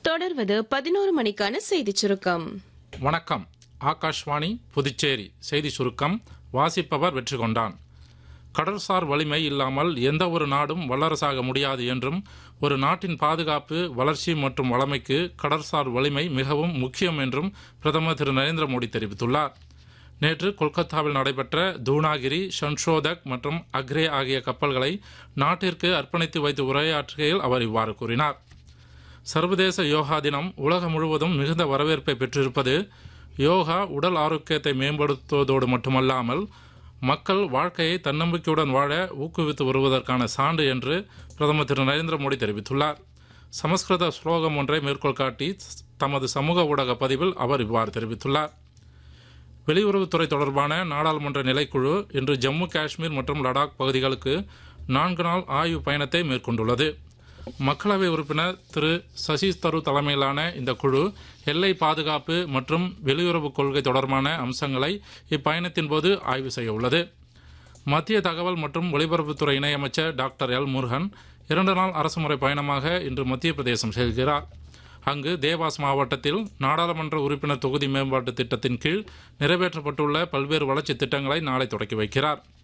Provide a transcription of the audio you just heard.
தொடர்வது பதினோரு மணிக்கான செய்திச் சுருக்கம் வணக்கம் ஆகாஷ்வாணி புதுச்சேரி செய்தி சுருக்கம் வாசிப்பவர் வெற்றி கொண்டான் கடல்சார் வலிமை இல்லாமல் எந்த ஒரு நாடும் வல்லரசாக முடியாது என்றும் ஒரு நாட்டின் பாதுகாப்பு வளர்ச்சி மற்றும் வளமைக்கு கடல்சார் வலிமை மிகவும் முக்கியம் என்றும் பிரதமர் திரு நரேந்திர மோடி தெரிவித்துள்ளார் நேற்று கொல்கத்தாவில் நடைபெற்ற தூணாகிரி சன்ஷோதக் மற்றும் அக்ரே ஆகிய கப்பல்களை நாட்டிற்கு அர்ப்பணித்து வைத்து உரையாற்றுகையில் அவர் இவ்வாறு கூறினார் சர்வதேச யோகா தினம் உலகம் முழுவதும் மிகுந்த வரவேற்பை பெற்றிருப்பது யோகா உடல் ஆரோக்கியத்தை மேம்படுத்துவதோடு மட்டுமல்லாமல் மக்கள் வாழ்க்கையை தன்னம்பிக்கையுடன் வாழ ஊக்குவித்து வருவதற்கான சான்று என்று பிரதமர் திரு நரேந்திர மோடி தெரிவித்துள்ளார் சமஸ்கிருத ஸ்லோகம் ஒன்றை மேற்கோள் காட்டி தமது சமூக ஊடக பதிவில் அவர் இவ்வாறு தெரிவித்துள்ளார் வெளியுறவுத்துறை தொடர்பான நாடாளுமன்ற நிலைக்குழு இன்று ஜம்மு காஷ்மீர் மற்றும் லடாக் பகுதிகளுக்கு நான்கு நாள் ஆய்வு பயணத்தை மேற்கொண்டுள்ளது மக்களவை உறுப்பினர் திரு சசி தரூர் தலைமையிலான இந்த குழு எல்லை பாதுகாப்பு மற்றும் வெளியுறவு கொள்கை தொடர்பான அம்சங்களை இப்பயணத்தின் போது ஆய்வு செய்ய உள்ளது மத்திய தகவல் மற்றும் ஒலிபரப்புத்துறை இணையமைச்சர் டாக்டர் எல் முருகன் இரண்டு நாள் அரசுமுறை பயணமாக இன்று மத்திய பிரதேசம் செல்கிறார் அங்கு தேவாஸ் மாவட்டத்தில் நாடாளுமன்ற உறுப்பினர் தொகுதி மேம்பாட்டு திட்டத்தின் கீழ் நிறைவேற்றப்பட்டுள்ள பல்வேறு வளர்ச்சி திட்டங்களை நாளை தொடக்கி வைக்கிறார்